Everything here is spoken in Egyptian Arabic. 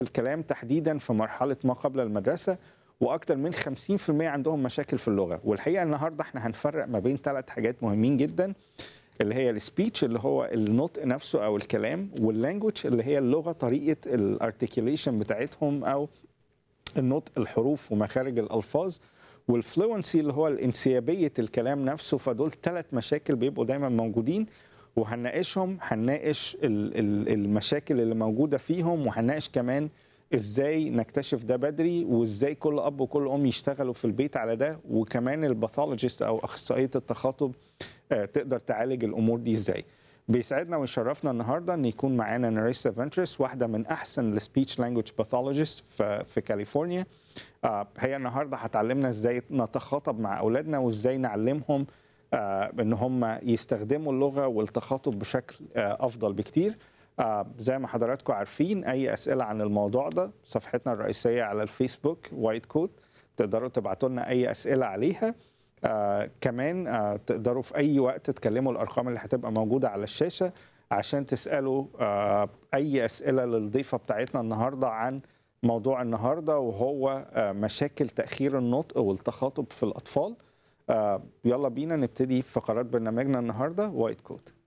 الكلام تحديدا في مرحله ما قبل المدرسه واكثر من 50% عندهم مشاكل في اللغه والحقيقه النهارده احنا هنفرق ما بين ثلاث حاجات مهمين جدا اللي هي السبيتش اللي هو النطق نفسه او الكلام واللانجوج اللي هي اللغه طريقه الارتكيوليشن بتاعتهم او النطق الحروف ومخارج الالفاظ والفلوينسي اللي هو الانسيابيه الكلام نفسه فدول ثلاث مشاكل بيبقوا دايما موجودين وهنناقشهم هنناقش ال- ال- المشاكل اللي موجوده فيهم وهنناقش كمان ازاي نكتشف ده بدري وازاي كل اب وكل ام يشتغلوا في البيت على ده وكمان الباثولوجيست او اخصائيه التخاطب آه، تقدر تعالج الامور دي ازاي بيسعدنا ويشرفنا النهارده ان يكون معانا ناريسا فنترس واحده من احسن السبيتش لانجوج باثولوجيست في, في كاليفورنيا آه، هي النهارده هتعلمنا ازاي نتخاطب مع اولادنا وازاي نعلمهم آه، ان هم يستخدموا اللغه والتخاطب بشكل آه، افضل بكتير آه، زي ما حضراتكم عارفين اي اسئله عن الموضوع ده صفحتنا الرئيسيه على الفيسبوك وايت كود تقدروا تبعتوا لنا اي اسئله عليها آه كمان آه تقدروا في اي وقت تكلموا الارقام اللي هتبقى موجوده على الشاشه عشان تسالوا آه اي اسئله للضيفه بتاعتنا النهارده عن موضوع النهارده وهو آه مشاكل تاخير النطق والتخاطب في الاطفال آه يلا بينا نبتدي فقرات برنامجنا النهارده وايت كود